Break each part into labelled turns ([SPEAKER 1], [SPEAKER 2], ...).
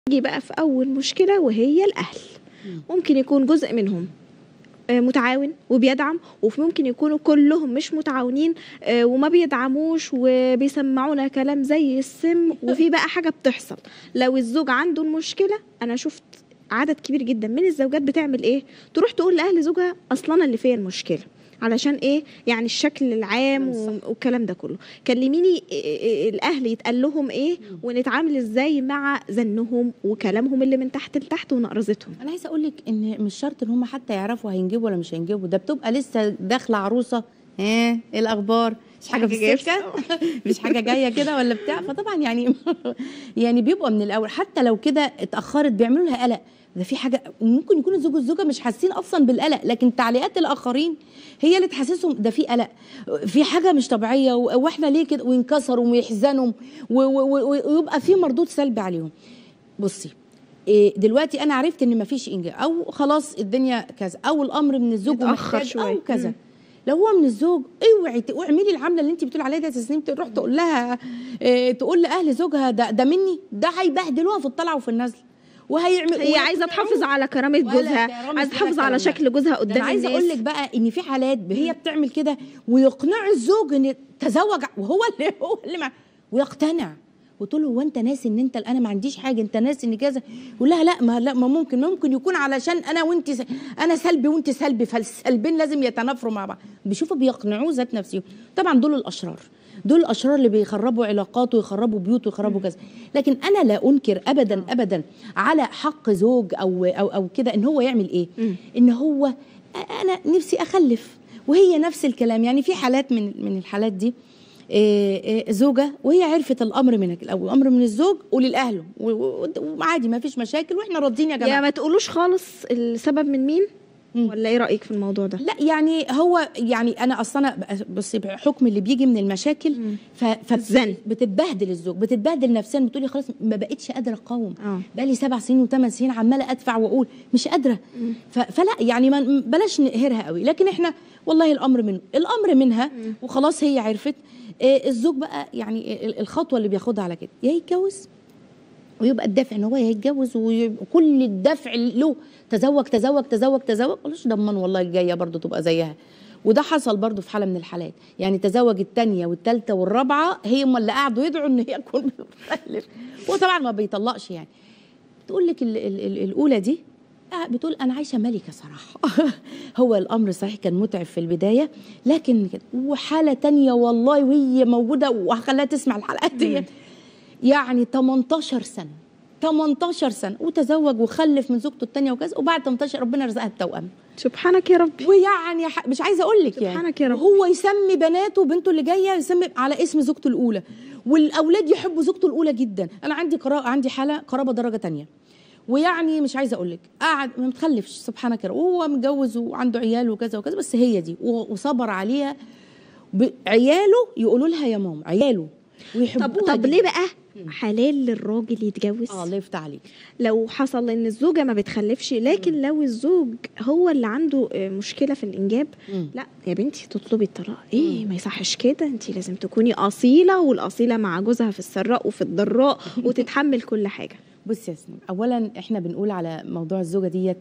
[SPEAKER 1] نيجي بقى في أول مشكلة وهي الأهل ممكن يكون جزء منهم آه، متعاون وبيدعم وممكن يكونوا كلهم مش متعاونين آه، وما بيدعموش وبيسمعونا كلام زي السم وفي بقى حاجة بتحصل لو الزوج عنده المشكلة أنا شفت عدد كبير جدا من الزوجات بتعمل ايه تروح تقول لأهل زوجها أصلا أنا اللي فيا المشكلة علشان ايه يعني الشكل العام و- والكلام ده كله كلميني إيه- إيه- الاهل يتقال لهم ايه ونتعامل ازاي مع زنهم وكلامهم اللي من تحت لتحت ونقرزتهم
[SPEAKER 2] انا عايزه اقول لك ان مش شرط ان هم حتى يعرفوا هينجبوا ولا مش هينجبوا ده بتبقى لسه داخله عروسه ها ايه الاخبار مش حاجه في
[SPEAKER 1] جاية
[SPEAKER 2] السكه مش حاجه جايه كده ولا بتاع فطبعا يعني يعني بيبقى من الاول حتى لو كده اتاخرت بيعملوا لها قلق ده في حاجه ممكن يكون الزوج والزوجه مش حاسين اصلا بالقلق لكن تعليقات الاخرين هي اللي تحسسهم ده في قلق في حاجه مش طبيعيه و- واحنا ليه كده وينكسروا ويحزنوا و- و- و- ويبقى في مردود سلبي عليهم بصي إيه دلوقتي انا عرفت ان مفيش انجاب او خلاص الدنيا كذا او الامر من الزوج
[SPEAKER 1] اتأخر
[SPEAKER 2] ومحتاج
[SPEAKER 1] شوية.
[SPEAKER 2] او كذا
[SPEAKER 1] مم.
[SPEAKER 2] لو هو من الزوج اوعي ت- اعملي العمله اللي انت بتقول عليها دي تسنيم تروح تقول لها إيه تقول لاهل زوجها ده ده مني ده هيبهدلوها في الطلعه وفي النزل وهيعمل
[SPEAKER 1] هي عايزه تحافظ على كرامه
[SPEAKER 2] ولا
[SPEAKER 1] جوزها
[SPEAKER 2] كرامة
[SPEAKER 1] عايزه
[SPEAKER 2] ولا
[SPEAKER 1] تحافظ على
[SPEAKER 2] كلام.
[SPEAKER 1] شكل جوزها
[SPEAKER 2] ده
[SPEAKER 1] قدام
[SPEAKER 2] انا عايزه
[SPEAKER 1] الناس
[SPEAKER 2] اقول لك بقى ان في حالات هي بتعمل كده ويقنع الزوج ان تزوج وهو اللي هو اللي مع ويقتنع وتقول له هو انت ناسي ان انت انا ما عنديش حاجه انت ناسي ان كذا يقول لها لا ما لا ما ممكن ممكن يكون علشان انا وانت س- انا سلبي وانت سلبي فالسلبين لازم يتنافروا مع بعض بيشوفوا بيقنعوه ذات نفسهم طبعا دول الاشرار دول الاشرار اللي بيخربوا علاقات ويخربوا بيوت ويخربوا كذا لكن انا لا انكر ابدا ابدا على حق زوج او او او كده ان هو يعمل ايه
[SPEAKER 1] مم.
[SPEAKER 2] ان هو انا نفسي اخلف وهي نفس الكلام يعني في حالات من من الحالات دي إيه، إيه، زوجه وهي عرفت الامر منك او الامر من الزوج وللاهله و- و- وعادي ما فيش مشاكل واحنا راضيين يا
[SPEAKER 1] يا
[SPEAKER 2] جماعه
[SPEAKER 1] ما تقولوش خالص السبب من مين
[SPEAKER 2] مم.
[SPEAKER 1] ولا ايه رايك في الموضوع ده
[SPEAKER 2] لا يعني هو يعني انا اصلا بصي بحكم اللي بيجي من المشاكل
[SPEAKER 1] مم.
[SPEAKER 2] ف
[SPEAKER 1] الزن.
[SPEAKER 2] بتتبهدل الزوج بتتبهدل نفسيا بتقولي خلاص ما بقتش قادره اقاوم
[SPEAKER 1] اه
[SPEAKER 2] بقالي سبع سنين وثمان سنين عماله ادفع واقول مش قادره
[SPEAKER 1] مم.
[SPEAKER 2] ف- فلا يعني ما بلاش نقهرها قوي لكن احنا والله الامر منه الامر منها
[SPEAKER 1] مم.
[SPEAKER 2] وخلاص هي عرفت آه، الزوج بقى يعني ال- الخطوه اللي بياخدها على كده يا يتجوز ويبقى الدافع ان هو يتجوز وكل الدفع له تزوج تزوج تزوج تزوج ملوش ضمان والله الجايه برضو تبقى زيها وده حصل برضو في حاله من الحالات يعني تزوج الثانيه والثالثه والرابعه هي هم اللي قعدوا يدعوا ان هي تكون بتخلف هو طبعا ما بيطلقش يعني تقول لك ال ال ال الاولى دي آه، بتقول انا عايشه ملكه صراحه هو الامر صحيح كان متعب في البدايه لكن كده وحاله تانية والله وهي موجوده وهخليها تسمع الحلقات دي يعني 18 سنه 18 سنه وتزوج وخلف من زوجته الثانيه وكذا وبعد 18 ربنا رزقها التوأم
[SPEAKER 1] سبحانك يا ربي
[SPEAKER 2] ويعني ح- مش عايزه اقول لك يعني
[SPEAKER 1] سبحانك يا رب.
[SPEAKER 2] هو يسمي بناته بنته اللي جايه يسمي على اسم زوجته الاولى والاولاد يحبوا زوجته الاولى جدا انا عندي قراءه عندي حاله قرابه درجه تانية ويعني مش عايزه اقول لك قعد ما متخلفش سبحانك يا رب وهو متجوز وعنده عيال وكذا وكذا بس هي دي و- وصبر عليها ب- عياله يقولوا لها يا ماما عياله
[SPEAKER 1] طب
[SPEAKER 2] ويحبوها
[SPEAKER 1] طب
[SPEAKER 2] جداً.
[SPEAKER 1] ليه بقى حلال للراجل يتجوز
[SPEAKER 2] اه الله يفتح عليك
[SPEAKER 1] لو حصل ان الزوجه ما بتخلفش لكن لو الزوج هو اللي عنده آه، مشكله في الانجاب
[SPEAKER 2] مم.
[SPEAKER 1] لا يا بنتي تطلبي الطلاق ايه ما يصحش كده انت لازم تكوني اصيله والاصيله مع جوزها في السراء وفي الضراء وتتحمل كل حاجه
[SPEAKER 2] بصي يا سنين اولا احنا بنقول على موضوع الزوجه ديت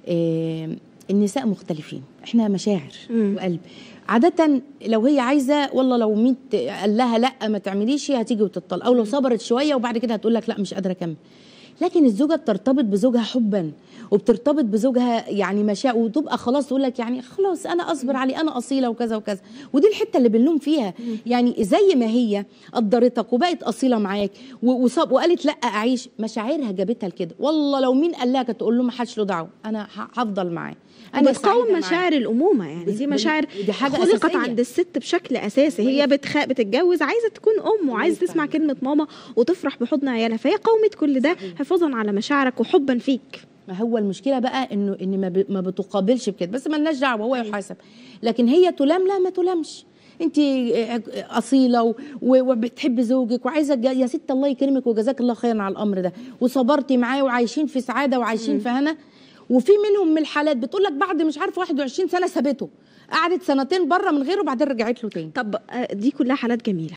[SPEAKER 2] آه النساء مختلفين احنا مشاعر
[SPEAKER 1] مم.
[SPEAKER 2] وقلب عادة لو هي عايزة والله لو ميت قال لها لا ما تعمليش هتيجي وتطلق أو لو صبرت شوية وبعد كده هتقول لك لا مش قادرة أكمل لكن الزوجة بترتبط بزوجها حبا وبترتبط بزوجها يعني مشاء وتبقى خلاص تقول لك يعني خلاص انا اصبر عليه انا اصيله وكذا وكذا ودي الحته اللي بنلوم فيها يعني زي ما هي قدرتك وبقت اصيله معاك و- وصاب وقالت لا اعيش مشاعرها جابتها لكده والله لو مين قال لها كانت تقول له ما حدش له دعوه انا ه- هفضل معاه انا
[SPEAKER 1] بتقاوم
[SPEAKER 2] سعيدة معاه.
[SPEAKER 1] مشاعر الامومه يعني
[SPEAKER 2] بس-
[SPEAKER 1] دي
[SPEAKER 2] بس-
[SPEAKER 1] مشاعر
[SPEAKER 2] دي حاجة
[SPEAKER 1] خلقت
[SPEAKER 2] أساسية.
[SPEAKER 1] عند الست بشكل اساسي هي بتخ... بتتجوز عايزه تكون ام وعايزه
[SPEAKER 2] يفتح
[SPEAKER 1] تسمع
[SPEAKER 2] عليك.
[SPEAKER 1] كلمه ماما وتفرح بحضن عيالها فهي قاومت كل ده حفاظا على مشاعرك وحبا فيك
[SPEAKER 2] ما هو المشكله بقى انه ان ما, ب... ما بتقابلش بكده بس ملناش دعوه هو يحاسب لكن هي تلام لا ما تلامش انت اصيله و... و- وبتحبي زوجك وعايزه تج- يا ست الله يكرمك وجزاك الله خيرا على الامر ده وصبرتي معاه وعايشين في سعاده وعايشين في هنا وفي منهم من الحالات بتقول لك بعد مش عارف 21 سنه سابته قعدت سنتين بره من غيره وبعدين رجعت له تاني
[SPEAKER 1] طب آه، دي كلها حالات جميله